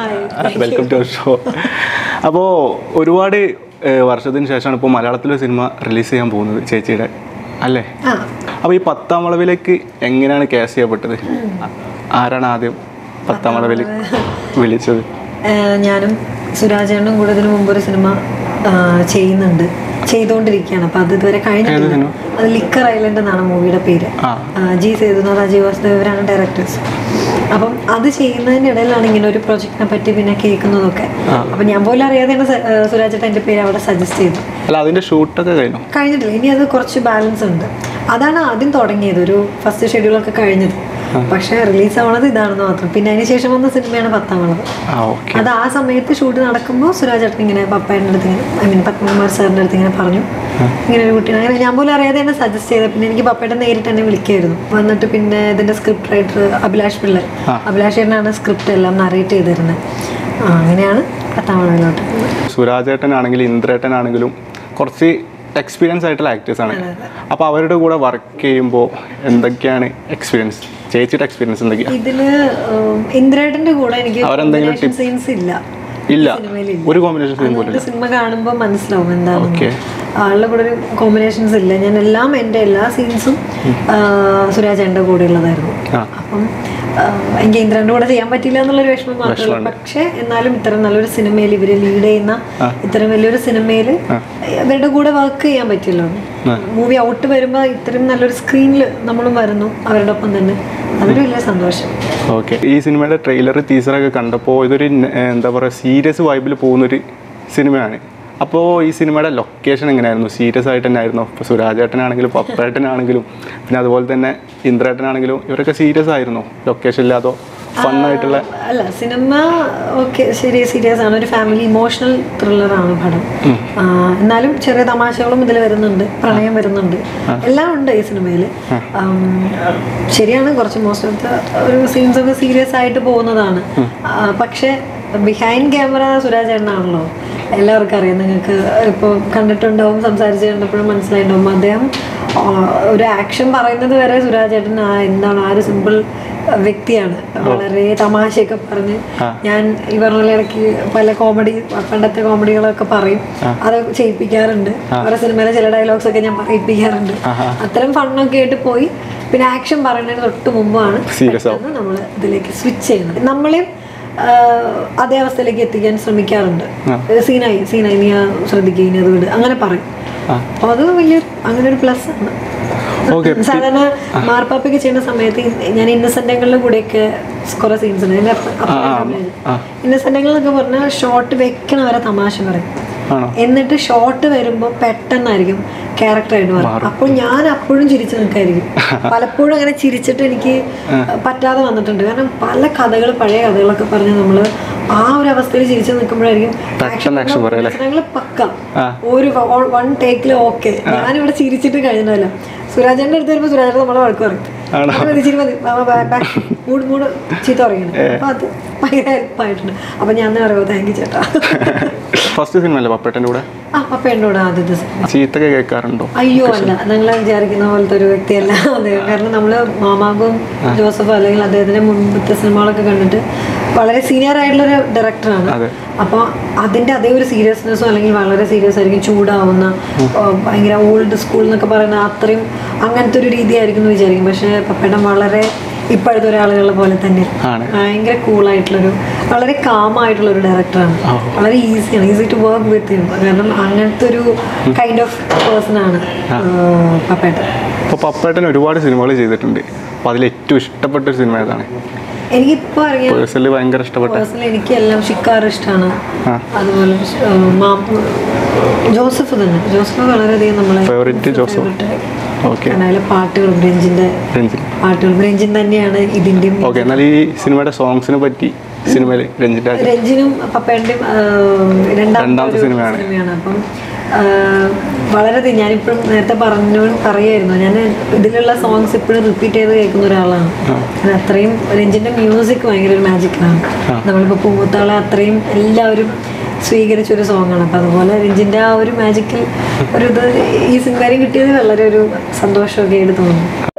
Hi. Welcome to show അപ്പോൾ ഒരുപാട് ഏഹ്, വർഷത്തിന് ശേഷമാണ് ഇപ്പോൾ മലയാളത്തിലൊരു സിനിമ റിലീസ് ചെയ്യാൻ പോകുന്നത് ചേച്ചിയുടെ അല്ലേ ആ അപ്പോൾ ഈ പത്താം വളവിലേക്ക് എങ്ങനെയാണ് ക്യാഷ് ചെയ്യപ്പെട്ടത് ആരാണ് ആദ്യം പത്താം വളവിൽ വിളിച്ചത് ഏഹ് ഞാനും സുരാജേണ്ണും കൂടെ ഇതിനു മുമ്പ് ഒരു സിനിമ ആഹ് ചെയ്യുന്നുണ്ട് ചെയ്തുകൊണ്ടിരിക്കുകയാണ് അപ്പൊ അത് ഇതുവരെ കഴിഞ്ഞിട്ടില്ല സിനിമ? അത് ലിക്കർ ഐലൻഡ് എന്നാണ് മൂവിയുടെ പേര് ആ ആഹ് ജി സേതുനാഥ് അജയ് വാസുദേവ് ഇവരാണ് ഡയറക്ടേഴ്സ് അപ്പം അത് ചെയ്യുന്നതിൻ്റെ ഇടയിലാണ് ഇങ്ങനെ ഒരു പ്രൊജക്റ്റിനെ പറ്റി പിന്നെ കേൾക്കുന്നതൊക്കെ അപ്പം ഞാൻ പോലും അറിയാതെയാണ് സ- ഏഹ് സുരാജേട്ടൻ എൻ്റെ പേര് അവിടെ സജസ്റ്റ് ചെയ്തു അല്ല അതിൻ്റെ ഷൂട്ടൊക്കെ കഴിഞ്ഞു കഴിഞ്ഞിട്ടില്ല ഇനി അത് കുറച്ച് ബാലൻസ് ഉണ്ട് അതാണ് ആദ്യം തുടങ്ങിയത് ഒരു ഫസ്റ്റ് ഷെഡ്യൂളൊക്കെ കഴിഞ്ഞത് പക്ഷേ റിലീസ് ആവണത് ഇതാണെന്ന് മാത്രം പിന്നെ അതിന് ശേഷം വന്ന സിനിമയാണ് പത്താം വളവ് ആ ഓക്കെ അത് ആ സമയത്ത് ഷൂട്ട് നടക്കുമ്പോൾ സുരാജ് ഏട്ടൻ ഇങ്ങനെ പപ്പേൻ്റെ അടുത്ത് ഇങ്ങനെ ഐ മീൻ പത്മകുമാർ സാറിൻ്റെ അടുത്ത് ഇങ്ങനെ പറഞ്ഞു ഇങ്ങനെ ഒരു കുട്ടീനെ അങ്ങനെ ഞാൻ പോലും അറിയാതെ എന്നെ സജസ്റ്റ് ചെയ്തത് പിന്നെ എനിക്ക് പപ്പേട്ടൻ നേരിട്ട് എന്നെ വിളിക്കായിരുന്നു വന്നിട്ട് പിന്നെ ഇതിന്റെ സ്ക്രിപ്റ്റ് റൈറ്റർ അഭിലാഷ് പിള്ള അഭിലാഷ് ചേട്ടനാണ് സ്ക്രിപ്റ്റ് എല്ലാം നറേറ്റ് ചെയ്തിരുന്നത് ആ, അങ്ങനെയാണ് പത്താം വളവിലോട്ട് സുരാജേട്ടനാണെങ്കിലും ഇന്ദ്രേട്ടനാണെങ്കിലും കുറച്ച് എക്സ്പീരിയൻസ് ആയിട്ടുള്ള ആക്ടേഴ്സ് ആണ് അപ്പോൾ അവരുടെ കൂടെ വർക്ക് ചെയ്യുമ്പോൾ എന്തൊക്കെയാണ് എക്സ്പീരിയൻസ് ചേച്ചിയുടെ എക്സ്പീരിയൻസ് എന്തൊക്കെയാണ് ഇതില് ഉം, ഇന്ദ്രേട്ടന്റെ കൂടെ എനിക്ക് അവരെന്തെങ്കിലും സീൻസ് ഇല്ല ഇല്ല സിനിമയിലില്ല. ഒരു കോമ്പിനേഷൻ സീൻ പോലും ഒരു സിനിമ കാണുമ്പോൾ മനസ്സിലാവും എന്താണ് ഓക്കെ ആളുടെ കൂടെ ഒരു കോമ്പിനേഷൻസ് ഇല്ല ഞാൻ എല്ലാം എൻ്റെ എല്ലാ സീൻസും സുരാജ് എൻ്റെ കൂടെ ഉള്ളതായിരുന്നു ആ അപ്പം ആ, എനിക്ക് ഇന്ദ്രൻ്റെ കൂടെ ചെയ്യാൻ പറ്റില്ല എന്നുള്ളൊരു വിഷമം മാത്രമേ ഉള്ളൂ പക്ഷേ എന്നാലും ഇത്തരം നല്ലൊരു സിനിമയിൽ ഇവർ ലീഡ് ചെയ്യുന്ന ഇത്തരം വലിയൊരു സിനിമയിൽ ഇവരുടെ കൂടെ വർക്ക് ചെയ്യാൻ പറ്റിയല്ലോ മൂവി ഔട്ട് വരുമ്പോൾ ഇത്രയും നല്ലൊരു സ്ക്രീനിൽ നമ്മളും വരുന്നു അവരുടെ ഒപ്പം തന്നെ അതൊരു വലിയ സന്തോഷം ഓക്കെ ഈ സിനിമയുടെ ട്രെയിലർ ടീസറൊക്കെ കണ്ടപ്പോൾ ഇതൊരു ന- ഏർ എന്താ പറയുക സീരിയസ് വൈബിൽ പോകുന്നൊരു സിനിമയാണ് അപ്പോൾ ഈ സിനിമയുടെ ലൊക്കേഷൻ എങ്ങനെയായിരുന്നു സീരിയസ് ആയിട്ട് തന്നെ ആയിരുന്നു ഇപ്പോൾ സുരാജേട്ടനാണെങ്കിലും പപ്പേട്ടനാണെങ്കിലും പിന്നെ അതുപോലെ തന്നെ ഇന്ദ്രേട്ടനാണെങ്കിലും ഇവരൊക്കെ സീരിയസ് ആയിരുന്നു ലൊക്കേഷൻ ഇല്ലാതോ ഫണ്ണായിട്ടുള്ള അല്ല സിനിമ ഓക്കെ ശരി സീരിയസ് ആണ് ഒരു ഫാമിലി ഇമോഷണൽ ത്രില്ലറാണ് പടം ആ, എന്നാലും ചെറിയ തമാശകളും ഇതിൽ വരുന്നുണ്ട് പ്രണയം വരുന്നുണ്ട് എല്ലാം ഉണ്ട് ഈ സിനിമയിൽ ശരിയാണ് കുറച്ച് മോസ്റ്റ് ഓഫ് ദ ഒരു സീൻസ് ഒക്കെ സീരിയസ് ആയിട്ട് പോകുന്നതാണ് ആ, പക്ഷേ ബിഹൈൻഡ് ക്യാമറ സുരാജ് ചേട്ടനാണല്ലോ എല്ലാവർക്കും അറിയാം നിങ്ങൾക്ക് ഇപ്പോൾ കണ്ടിട്ടുണ്ടാവും സംസാരിച്ച് കണ്ടപ്പോഴും മനസ്സിലായിട്ടുണ്ടാവും അദ്ദേഹം ആ, ഒരു ആക്ഷൻ പറയുന്നത് വരെ സുരാജ് ചേട്ടൻ ആ എന്താണ് ആ ഒരു സിമ്പിൾ വ്യക്തിയാണ് വളരെ തമാശയൊക്കെ പറഞ്ഞ് ഞാൻ ഈ പറഞ്ഞ പോലെ ഇടയ്ക്ക് പല കോമഡി പണ്ടത്തെ കോമഡികളൊക്കെ പറയും അത് ചെയ്യിപ്പിക്കാറുണ്ട് ഓരോ സിനിമയിലെ ചില ഡയലോഗ്സ് ഒക്കെ ഞാൻ പറയിപ്പിക്കാറുണ്ട് അത്തരം ഫണ്ണൊക്കെ ആയിട്ട് പോയി പിന്നെ ആക്ഷൻ പറയുന്നതിന് തൊട്ട് മുമ്പാണ് Serious ആവും. നമ്മൾ ഇതിലേക്ക് സ്വിച്ച് ചെയ്യുന്നത് നമ്മളെയും ആ, അതേ അവസ്ഥയിലേക്ക് എത്തിക്കാൻ ശ്രമിക്കാറുണ്ട് സീനായി സീനായി നീ ആ ശ്രദ്ധിക്കുക ഇനി അത് വിട് അങ്ങനെ പറയും അപ്പൊ അത് വലിയ അങ്ങനെ ഒരു പ്ലസ് ആണ് ഓക്കെ സാധാരണ മാർപ്പാപ്പൊക്കെ ചെയ്യുന്ന സമയത്ത് ഞാൻ ഇന്നസെന്റങ്ങളുടെ കൂടെയൊക്കെ കുറെ സീൻസ് ഉണ്ട് ആ. ഇന്നസെന്റങ്ങളൊക്കെ പറഞ്ഞാൽ ഷോർട്ട് വെക്കണ വരെ തമാശ പറയും ആണോ എന്നിട്ട് ഷോർട്ട് വരുമ്പോൾ പെട്ടെന്നായിരിക്കും ക്യാരക്ടറായിട്ട് മാറും അപ്പോൾ ഞാൻ അപ്പോഴും ചിരിച്ചു നിൽക്കായിരിക്കും പലപ്പോഴും അങ്ങനെ ചിരിച്ചിട്ട് എനിക്ക് പറ്റാതെ വന്നിട്ടുണ്ട് കാരണം പല കഥകൾ പഴയ കഥകളൊക്കെ പറഞ്ഞ് നമ്മൾ ആ ഒരു അവസ്ഥയിൽ ചിരിച്ചു നിൽക്കുമ്പോഴായിരിക്കും പെട്ടെന്ന് action പറയും അല്ലേ? ഞങ്ങൾ പക്ക ആ. ഒരു വൺ ടേക്കിൽ ഓക്കെ ഞാനിവിടെ ചിരിച്ചിട്ട് കഴിഞ്ഞല്ലോ സുരാജന്റെ അടുത്ത് വരുമ്പോൾ സുരാജ് നമ്മളെ വഴക്ക് പറയും ആണോ? അത് മതി, ചിരി മതി വാ, വാ, ബാ. മൂട് മൂട് ചീത്ത പറയണം അപ്പൊ അത് ഭയങ്കര ഹെൽപ്പായിട്ടുണ്ട് അപ്പൊ ഞാൻ തന്നെ പറയുമോ താങ്ക് യു ചേട്ടാ ഫസ്റ്റ് സിനിമ അല്ലേ പപ്പേട്ടൻ്റെ കൂടെ ആ അപ്പൊ എന്നോട് ആദ്യത്തെ സിനിമ ചീത്തൊക്കെ കേൾക്കാറുണ്ടോ അയ്യോ അല്ല നിങ്ങൾ വിചാരിക്കുന്ന പോലത്തെ ഒരു വ്യക്തിയല്ല അദ്ദേഹം കാരണം നമ്മള് മാമാകും ജോസഫ് അല്ലെങ്കിൽ അദ്ദേഹത്തിന്റെ മുൻപത്തെ സിനിമകളൊക്കെ കണ്ടിട്ട് വളരെ സീനിയർ ആയിട്ടുള്ള ഒരു ഡയറക്ടറാണ് അതെ. അപ്പോൾ അതിന്റെ അതേ ഒരു സീരിയസ്നെസ്സോ അല്ലെങ്കിൽ വളരെ സീരിയസ് ആയിരിക്കും ചൂടാവുന്ന ഓ, ഭയങ്കര ഓൾഡ് സ്കൂൾ എന്നൊക്കെ പറയുന്ന അത്രയും അങ്ങനത്തെ ഒരു രീതിയായിരിക്കും എന്ന് വിചാരിക്കും പക്ഷേ പപ്പേട്ടൻ വളരെ ഇപ്പോഴത്തെ ഒരാളുകളെ പോലെ തന്നെ ആണ്. ഭയങ്കര കൂളായിട്ടുള്ളൊരു വളരെ കാമായിട്ടുള്ള ഒരു ഡയറക്ടറാണ് വളരെ ഈസിയാണ് ഈസി ടു വർക്ക് വിത്ത് കാരണം അങ്ങനത്തെ ഒരു കൈൻഡ് ഓഫ് പേഴ്സൺ ആണ് പപ്പേട്ടൻ അപ്പോൾ പപ്പേട്ടൻ ഒരുപാട് സിനിമകൾ ചെയ്തിട്ടുണ്ട് അപ്പോൾ അതിൽ ഏറ്റവും ഇഷ്ടപ്പെട്ട ഒരു സിനിമ ഏതാണ് എനിക്കിപ്പോ അറിയാം പേഴ്സണലി ഭയങ്കര ഇഷ്ടപ്പെട്ട പേഴ്സണലി എനിക്ക് എല്ലാം ഷിക്കാർ ഇഷ്ടമാണ് ആ. അതുപോലെ ഏഹ്, മാപ്പ് ജോസഫ് തന്നെ ജോസഫ് വളരെയധികം നമ്മളെ Favorite ജോസഫ്. ഓക്കെ കാരണം അതിലെ പാട്ടുകൾ ബ്രഞ്ചിന്റെ രഞ്ജിൻ പാട്ടുകൾ ബ്രഞ്ചിൻ തന്നെയാണ് ഇതിന്റെയും ഓക്കെ എന്നാൽ ഈ സിനിമയുടെ സോങ്സിനെ പറ്റി സിനിമയിൽ രഞ്ജിൻ്റെ ആ- രഞ്ജിനും പപ്പേന്റെയും രണ്ടാമത്തെ രണ്ടാമത്തെ ഒരു സിനിമയാണ്. സിനിമയാണ് അപ്പം ആ, വളരെ തി- ഞാനിപ്പോഴും നേരത്തെ പറഞ്ഞു പറയായിരുന്നു ഞാൻ ഇതിലുള്ള സോങ്സ് ഇപ്പോഴും റിപ്പീറ്റ് ചെയ്ത് കേൾക്കുന്ന ഒരാളാണ് കാരണം അത്രയും രഞ്ജിന്റെ മ്യൂസിക് ഭയങ്കര ഒരു മാജിക്കലാണ് നമ്മളിപ്പോൾ പൂമുത്താളെ അത്രയും എല്ലാവരും സ്വീകരിച്ച ഒരു സോങ്ങാണ് അപ്പം അതുപോലെ രഞ്ജിന്റെ ആ ഒരു മാജിക്കൽ ഒരു ഇത് ഈ സിംഗാര്യം കിട്ടിയത് വളരെ ഒരു സന്തോഷമൊക്കെ ആയിട്ട് തോന്നുന്നു